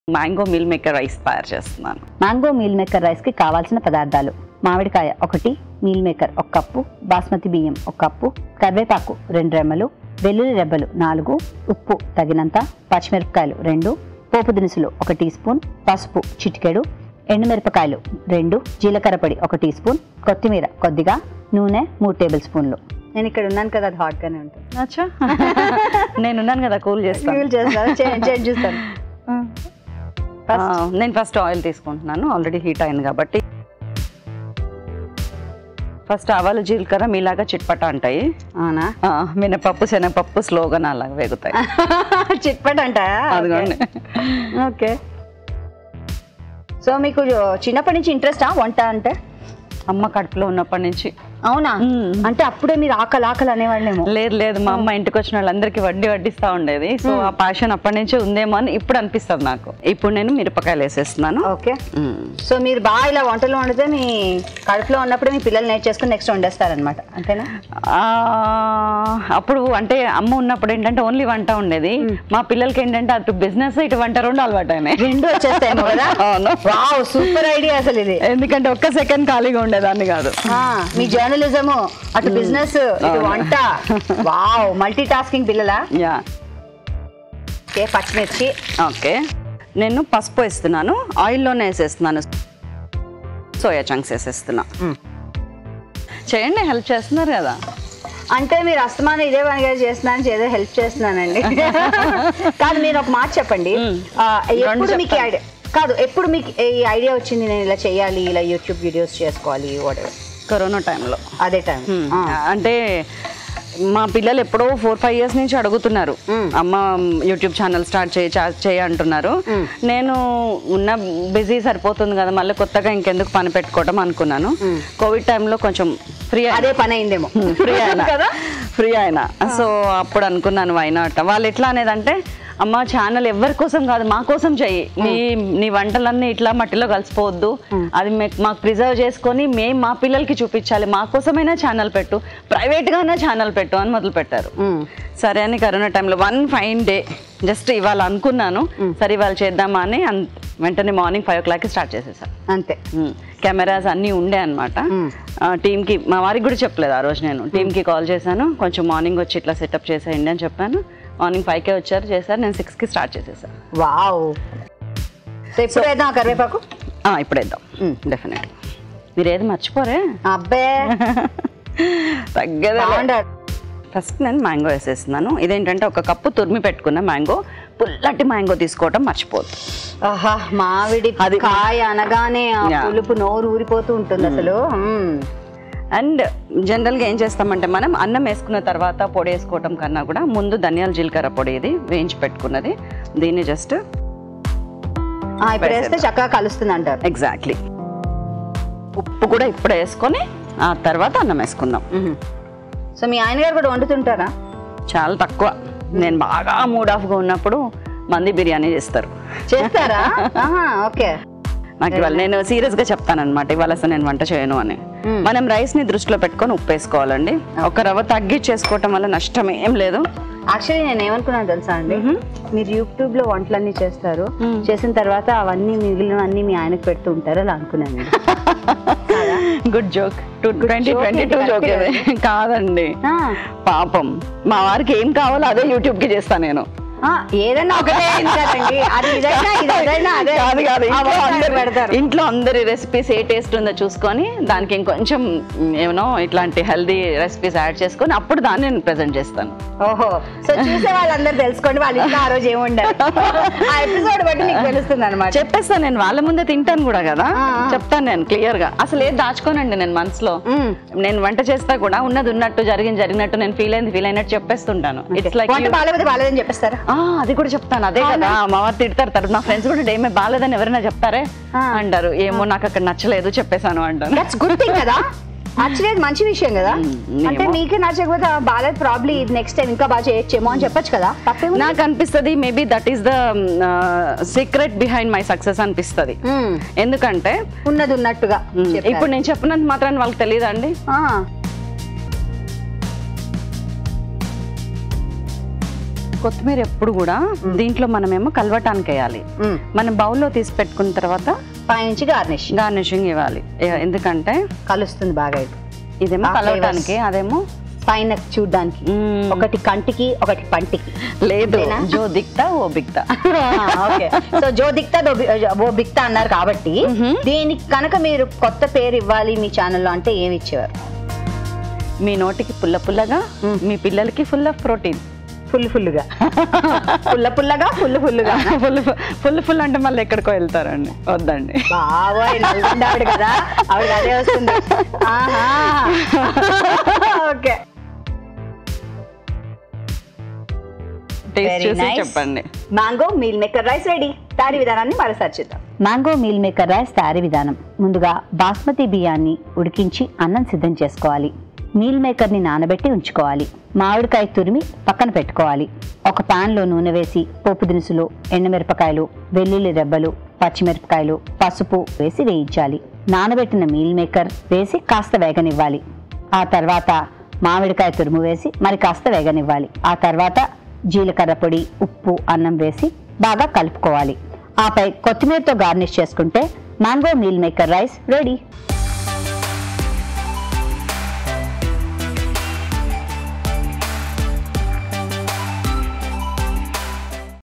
Mango meal maker rice తయారు చేస్తున్నాను mango meal maker రైస్కి కావాల్సిన పదార్థాలు మామిడికాయ ఒకటి మీల్ మేకర్ ఒక కప్పు బాస్మతి బియ్యం ఒక కప్పు కరివేపాకు రెండు రెమ్మలు వెల్లుల్లి రెబ్బలు నాలుగు ఉప్పు తగినంత పచ్చిమిరపకాయలు రెండు పోపు దినుసులు ఒక టీ స్పూన్ పసుపు చిటికెడు ఎండుమిరపకాయలు రెండు జీలకర్ర పొడి ఒక టీ స్పూన్ కొత్తిమీర కొద్దిగా నూనె మూడు టేబుల్ స్పూన్లు నేను ఇక్కడ ఉన్నాను కదా అది హాట్గానే ఉంటుంది అచ్చా నేనున్నాను కదా కూల్ చేస్తాను చూస్తాను ఆ, నేను ఫస్ట్ ఆయిల్ తీసుకుంటున్నాను ఆల్రెడీ హీట్ అయింది కాబట్టి ఫస్ట్ ఆవాలు జీలకర్ర మీలాగా చిట్పట అంటాయి అవునా ఆ, మినపప్పు శనగపప్పు స్లోగా అలాగా వేగుతాయి చిట్పట్ అంట అదిగోండి ఓకే సో మీకు చిన్నప్పటి నుంచి ఇంట్రెస్టా వంట అంటే అమ్మ కడుపులో ఉన్నప్పటి నుంచి అవునా మ్మ్. అంటే అప్పుడే మీరు ఆకలి ఆకలి అనేవాళ్ళేమో లేదు లేదు మా అమ్మ ఇంటికి వచ్చిన వాళ్ళందరికీ వడ్డీ వడ్డిస్తా ఉండేది సో ఆ ప్యాషన్ అప్పటి నుంచే ఉందేమో అని ఇప్పుడు అనిపిస్తుంది నాకు ఇప్పుడు నేను మిరపకాయలు వేసేస్తున్నాను ఓకే మ్మ్. సో మీరు బాగా ఇలా వంటలు వండితే మీ కడుపులో ఉన్నప్పుడు మీ పిల్లలు నేర్చేసుకుని నెక్స్ట్ వండేస్తారనమాట అంతేనా ఆ, అప్పుడు అంటే అమ్మ ఉన్నప్పుడు ఏంటంటే ఓన్లీ వంట ఉండేది మా పిల్లలకి ఏంటంటే అటు బిజినెస్ ఇటు వంట రెండు అలవాటు అయినాయి రెండు వచ్చేస్తాయేమో కదా అవును వావ్ సూపర్ ఐడియా అసలు ఇది ఎందుకంటే ఒక్క సెకండ్ ఖాళీగా ఉండేదాన్ని కాదు ఆ, మీ జర్నలిజం అటు బిజినెస్ ఇటు వంట వావ్ మల్టీ టాస్కింగ్ పిల్లలా యా ఓకే పచ్చిమిర్చి ఓకే నేను పసుపు వేస్తున్నాను ఆయిల్లోనే వేసేస్తున్నాను సోయా చంక్స్ వేసేస్తున్నా చేయండి హెల్ప్ చేస్తున్నారు కదా అంటే మీరు అస్తమానం ఇదే పనిగా చేస్తున్నాను ఏదో హెల్ప్ చేస్తున్నానండి కాదు మీరు ఒక మాట చెప్పండి మ్మ్. ఆ, ఎప్పుడు రెండు మీకు ఈ ఐడియా కాదు ఎప్పుడు మీకు ఈ ఐడియా వచ్చింది నేను ఇలా చేయాలి ఇలా యూట్యూబ్ వీడియోస్ చేసుకోవాలి వాటెవర్ కరోనా టైంలో అదే టైం అంటే మా పిల్లలు ఎప్పుడో ఫోర్ ఫైవ్ ఇయర్స్ నుంచి అడుగుతున్నారు అమ్మ యూట్యూబ్ ఛానల్ స్టార్ట్ చేయి చా- చేయి అంటున్నారు నేను ఉన్న బిజీ సరిపోతుంది కదా మళ్ళీ కొత్తగా ఇంకెందుకు పని పెట్టుకోవటం అనుకున్నాను కోవిడ్ టైంలో కొంచెం ఫ్రీ అదే పని అయిందేమో ఫ్రీ అయినా ఫ్రీ అయినా సో అప్పుడు అనుకున్నాను వైనాట్ వాళ్ళు ఎట్లా అనేదంటే అమ్మ ఛానల్ ఎవరి కోసం కాదు మా కోసం చెయ్యి నీ నీ వంటలన్నీ ఇట్లా మట్టిలో కలిసిపోవద్దు అది మే- మాకు ప్రిజర్వ్ చేసుకొని మేము మా పిల్లలకి చూపించాలి మా కోసమైనా ఛానల్ పెట్టు ప్రైవేట్గానే ఛానల్ పెట్టు అని మొదలు పెట్టారు మ్మ్. సరే అని కరోనా టైంలో వన్ ఫైన్ డే జస్ట్ ఇవాళ అనుకున్నాను సరే ఇవాళ చేద్దామా అని అన్- వెంటనే మార్నింగ్ ఫైవ్ ఓ క్లాక్కి స్టార్ట్ చేసేసాను అంతే కెమెరాస్ అన్నీ ఉండే అనమాట టీమ్కి మా వారికి కూడా చెప్పలేదు ఆ రోజు నేను టీమ్కి కాల్ చేశాను కొంచెం మార్నింగ్ వచ్చి ఇట్లా సెటప్ చేసేయండి అని చెప్పాను మార్నింగ్ ఫైవ్కే వచ్చారు చేశారు నేను సిక్స్కి స్టార్ట్ చేసేసాను వావ్ సో ఇప్పుడు వేద్దాం ఆ కరివేపాకు ఇప్పుడు వేద్దాం డెఫినెట్ మీరు ఏది మర్చిపోరే అబ్బే తగ్గదా బాగుండదు ఫస్ట్ నేను మ్యాంగో వేసేస్తున్నాను ఇదేంటంటే ఒక కప్పు తురిమి పెట్టుకున్న మ్యాంగో పుల్లటి మ్యాంగో తీసుకోవటం మర్చిపోద్దు ఆహా మామిడి అది- కాయ అనగానే ఆ Yeah. పులుపు నోరు ఊరిపోతూ ఉంటుంది అసలు మ్మ్. అండ్ జనరల్గా ఏం చేస్తామంటే మనం అన్నం వేసుకున్న తర్వాత పొడి వేసుకోవటం కన్నా కూడా ముందు ధనియాల జీలకర్ర పొడి ఇది వేయించి పెట్టుకున్నది దీన్ని జస్ట్ ఆ, ఇప్పుడు వేస్తే చక్కగా కలుస్తుంది అంటారు ఎగ్జాక్ట్లీ ఉప్పు కూడా ఇప్పుడు వేసుకొని ఆ తర్వాత అన్నం వేసుకుందాం మ్మ్. సో మీ ఆయన గారు కూడా వండుతుంటారా చాలా తక్కువ నేను బాగా మూడ్ ఆఫ్గా ఉన్నప్పుడు మంది బిర్యానీ చేస్తారు చేస్తారా ఆహా, ఓకే నాకు ఇవాళ నేను సీరియస్ గా చెప్తాను అనమాట ఇవాళ అసలు నేను వంట చేయను అని మ్మ్. మనం రైస్ ని దృష్టిలో పెట్టుకొని ఉప్పు వేసుకోవాలండి ఒక రవ్వ తగ్గించేసుకోవటం వల్ల నష్టం ఏం లేదు యాక్చువల్లీ నేను ఏమనుకున్నాను తెలుసా అండి మీరు యూట్యూబ్ లో వంటలన్నీ చేస్తారు మ్మ్. చేసిన తర్వాత అవన్నీ మిగిలినవన్నీ మీ ఆయనకు పెడుతూ ఉంటారు అలా అనుకున్నాను good joke two twenty joke twenty two ఏంటి? జోక్ ఇది కాదండి ఆ, పాపం మా వారికి ఏం కావాలో అదే యూట్యూబ్ కి చేస్తాను నేను ఆ, ఏదైనా ఒకటే అయింది కదండి అది ఇదైనా ఇది అదైనా అదే కాదు కాదు ఆ ఇంట్లో వంటలు అందరి పెడతారు ఇంట్లో అందరి రెసిపీస్ ఏ టేస్ట్ ఉందో చూసుకొని దానికి ఇంకొంచెం ఏమనో ఇట్లాంటి హెల్దీ రెసిపీస్ యాడ్ చేసుకొని అప్పుడు దాన్ని నేను ప్రెజెంట్ చేస్తాను ఓహో సో చూసే వాళ్ళందరూ తెలుసుకోండి వాళ్ళ ఇంట్లో ఆ రోజు ఏముండారు ఆ ఎపిసోడ్ బట్టి మీకు తెలుస్తుంది అనమాట చెప్పేస్తాను నేను వాళ్ళ ముందే తింటాను కూడా కదా ఆ, ఆ. చెప్తాను నేను క్లియర్ గా అసలు ఏది దాచుకోనండి నేను మనసులో నేను వంట చేస్తా కూడా ఉన్నది ఉన్నట్టు జరిగింది జరిగినట్టు నేను ఫీల్ అయింది ఫీల్ అయినట్టు చెప్పేస్తుంటాను ఇట్స్ లైక్ వంట బాగాలేకపోతే బాగాలేదని చెప్పేస్తారా అది కూడా చెప్తాను అదే కదా మా వారు తిడతారు తర్వాత నా ఫ్రెండ్స్ కూడా ఏమే బాగాలేదని ఎవరైనా చెప్తారే ఆ. అంటారు ఏమో నాకు అక్కడ నచ్చలేదు చెప్పేశాను అంటాను దట్స్ గుడ్ థింగ్ కదా యాక్చువల్లీ అది మంచి విషయం కదా మ్మ్, అంటే ఏమో. మీకే నచ్చకపోతే ఆ, బాగాలేదు ప్రాబ్లీ నెక్స్ట్ టైం ఇంకా బాగా చేయొచ్చేమో అని చెప్పొచ్చు కదా తప్పేమో నాకు అనిపిస్తుంది maybe that is the secret behind my success అనిపిస్తుంది ఎందుకంటే ఉన్నది ఉన్నట్టుగా మ్, చెప్పారు. ఇప్పుడు నేను చెప్పినంత మాత్రాన్ని వాళ్ళకి తెలియదండి ఆ, కొత్తిమీర ఎప్పుడు కూడా దీంట్లో మనమేమో కలవటానికి వేయాలి మ్మ్. మనం బౌల్లో తీసి పెట్టుకున్న తర్వాత పైనుంచి గార్నిష్ గార్నిషింగ్ ఇవ్వాలి ఎ- ఎందుకంటే కలుస్తుంది బాగా ఇది. ఇదేమో ఆ కలవటానికి అదేమో పైన చూడ్డానికి మ్మ్, ఒకటి కంటికి ఒకటి పంటికి లేదు అంతేనా? జో దిక్తా ఓ బిక్తా ఓకే సో జో దిక్తా దో బి- ఓ బిక్తా అన్నారు కాబట్టి మ్మ్. దీనికి కనుక మీరు కొత్త పేరు ఇవ్వాలి మీ ఛానల్లో అంటే ఏమి ఇచ్చేవారు మీ నోటికి పుల్ల పుల్లగా మీ పిల్లలకి ఫుల్ ఆఫ్ ప్రోటీన్ ఫుల్ ఫుల్గా పుల్ల పుల్లగా ఫుల్ ఫుల్గా ఫుల్ ఫుల్ ఫుల్ అంటే మళ్ళీ ఎక్కడికో వెళ్తారండి వద్దండి బాబోయ్ నల్గొండ ఆవిడ కదా ఆవిడ అదే వస్తుంది ఆహా ఓకే టేస్ట్ Very చూసి nice. చెప్పండి mango meal maker rice ready తయారీ విధానాన్ని మరోసారి చూద్దాం మ్యాంగో మీల్ మేకర్ రైస్ తయారీ విధానం ముందుగా బాస్మతి బియ్యాన్ని ఉడికించి అన్నం సిద్ధం చేసుకోవాలి మీల్ మేకర్ని నానబెట్టి ఉంచుకోవాలి మామిడికాయ తురిమి పక్కన పెట్టుకోవాలి ఒక పాన్లో నూనె వేసి పోపు దినుసులు ఎండుమిరపకాయలు వెల్లుల్లి రెబ్బలు పచ్చిమిరపకాయలు పసుపు వేసి వేయించాలి నానబెట్టిన మీల్ మేకర్ వేసి కాస్త వేగనివ్వాలి ఆ తర్వాత మామిడికాయ తురుము వేసి మరి కాస్త వేగనివ్వాలి ఆ తర్వాత జీలకర్ర పొడి ఉప్పు అన్నం వేసి బాగా కలుపుకోవాలి ఆపై కొత్తిమీరతో గార్నిష్ చేసుకుంటే mango meal maker rice ready